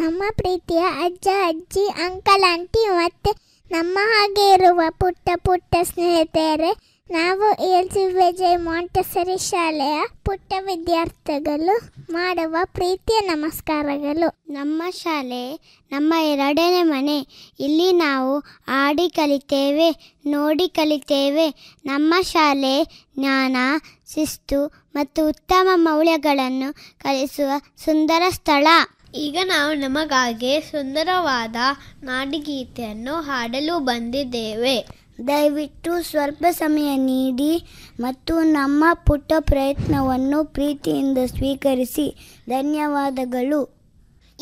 ನಮ್ಮ ಪ್ರೀತಿಯ ಅಜ್ಜ ಅಜ್ಜಿ ಅಂಕಲ್ ಆಂಟಿ ಮತ್ತು ನಮ್ಮ ಹಾಗೆ ಇರುವ ಪುಟ್ಟ ಪುಟ್ಟ ಸ್ನೇಹಿತರೆ ನಾವು ಎಲ್ ಸಿ ವಿಜಯ್ ಮಾಂಟೆಸರಿ ಶಾಲೆಯ ಪುಟ್ಟ ವಿದ್ಯಾರ್ಥಿಗಳು ಮಾಡುವ ಪ್ರೀತಿಯ ನಮಸ್ಕಾರಗಳು ನಮ್ಮ ಶಾಲೆ ನಮ್ಮ ಎರಡನೇ ಮನೆ ಇಲ್ಲಿ ನಾವು ಆಡಿ ಕಲಿತೇವೆ ನೋಡಿ ಕಲಿತೇವೆ ನಮ್ಮ ಶಾಲೆ ಜ್ಞಾನ ಶಿಸ್ತು ಮತ್ತು ಉತ್ತಮ ಮೌಲ್ಯಗಳನ್ನು ಕಲಿಸುವ ಸುಂದರ ಸ್ಥಳ ಈಗ ನಾವು ನಮಗಾಗಿ ಸುಂದರವಾದ ನಾಡಿಗೀತೆಯನ್ನು ಹಾಡಲು ಬಂದಿದ್ದೇವೆ ದಯವಿಟ್ಟು ಸ್ವಲ್ಪ ಸಮಯ ನೀಡಿ ಮತ್ತು ನಮ್ಮ ಪುಟ್ಟ ಪ್ರಯತ್ನವನ್ನು ಪ್ರೀತಿಯಿಂದ ಸ್ವೀಕರಿಸಿ ಧನ್ಯವಾದಗಳು